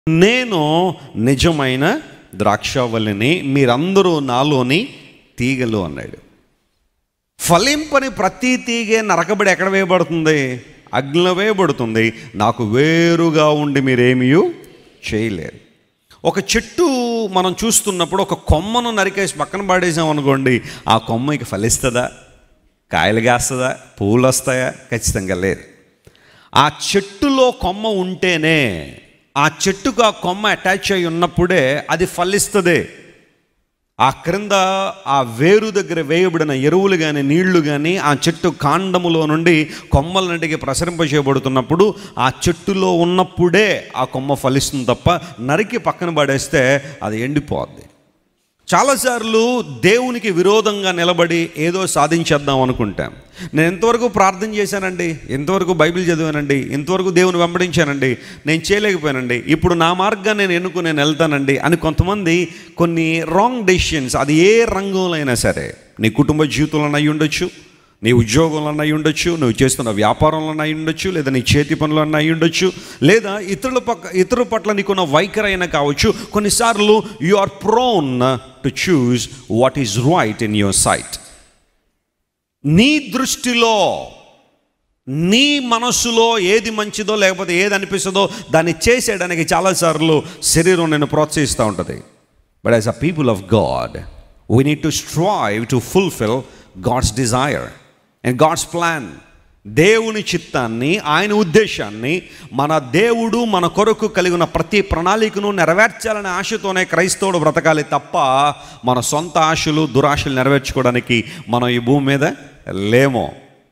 నేను నిజమైన ద్రాక్షవల్లిని మీరందరూ నాలోని తీగలు అన్నాడు ఫలింపని ప్రతి తీగే నరకబడి ఎక్కడ వేయబడుతుంది అగ్నిలో వేయబడుతుంది నాకు వేరుగా ఉండి మీరేమీ చేయలేరు ఒక చెట్టు మనం చూస్తున్నప్పుడు ఒక కొమ్మను నరికేసి పక్కన పడేసాం అనుకోండి ఆ కొమ్మ ఇక ఫలిస్తుందా కాయలు కాస్తుందా పువ్వులు వస్తాయా ఖచ్చితంగా లేదు ఆ చెట్టులో కొమ్మ ఉంటేనే ఆ చెట్టుకు ఆ కొమ్మ అటాచ్ అయి ఉన్నప్పుడే అది ఫలిస్తుంది ఆ క్రింద ఆ వేరు దగ్గర వేయబడిన ఎరువులు కానీ నీళ్లు కానీ ఆ చెట్టు కాండములో నుండి కొమ్మల నుండికి ప్రసరింపచేయబడుతున్నప్పుడు ఆ చెట్టులో ఉన్నప్పుడే ఆ కొమ్మ ఫలిస్తుంది తప్ప నరికి పక్కన పడేస్తే అది ఎండిపోద్ది చాలాసార్లు దేవునికి విరోధంగా నిలబడి ఏదో సాధించేద్దాం అనుకుంటాం నేను ఎంతవరకు ప్రార్థన చేశానండి ఎంతవరకు బైబిల్ చదివానండి ఎంతవరకు దేవుని వెంబడించానండి నేను చేయలేకపోయానండి ఇప్పుడు నా మార్గాన్ని నేను ఎన్నుకుని నేను వెళ్తానండి అని కొంతమంది కొన్ని రాంగ్ డెసిషన్స్ అది ఏ రంగంలో అయినా సరే నీ కుటుంబ జీవితంలో అయి ఉండొచ్చు నీ ఉద్యోగంలో అయి ఉండొచ్చు నువ్వు చేస్తున్న వ్యాపారంలో అయి ఉండొచ్చు లేదా నీ చేతి పనులు అయి ఉండొచ్చు లేదా ఇతరుల పక్క ఇతరుల పట్ల నీకున్న వైఖరి అయినా కావచ్చు కొన్నిసార్లు you are prone to choose what is right in your sight నీ దృష్టిలో నీ మనస్సులో ఏది మంచిదో లేకపోతే ఏది అనిపిస్తుందో దాన్ని చేసేయడానికి చాలాసార్లు శరీరం నేను ప్రోత్సహిస్తూ ఉంటుంది but as a people of God we need to strive to fulfil God's desire and God's plan దేవుని చిత్తాన్ని ఆయన ఉద్దేశాన్ని మన దేవుడు మన కొరకు కలిగిన ప్రతి ప్రణాళికను నెరవేర్చాలనే ఆశతోనే క్రైస్తవుడు బ్రతకాలి తప్ప మన సొంత ఆశలు దురాశలు నెరవేర్చుకోవడానికి మనం ఈ భూమి మీద లేమో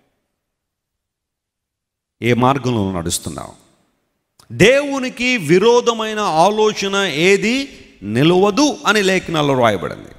ఏ మార్గంలో నడుస్తున్నాం దేవునికి విరోధమైన ఆలోచన ఏది నిలవదు అని లేఖనాల్లో రాయబడింది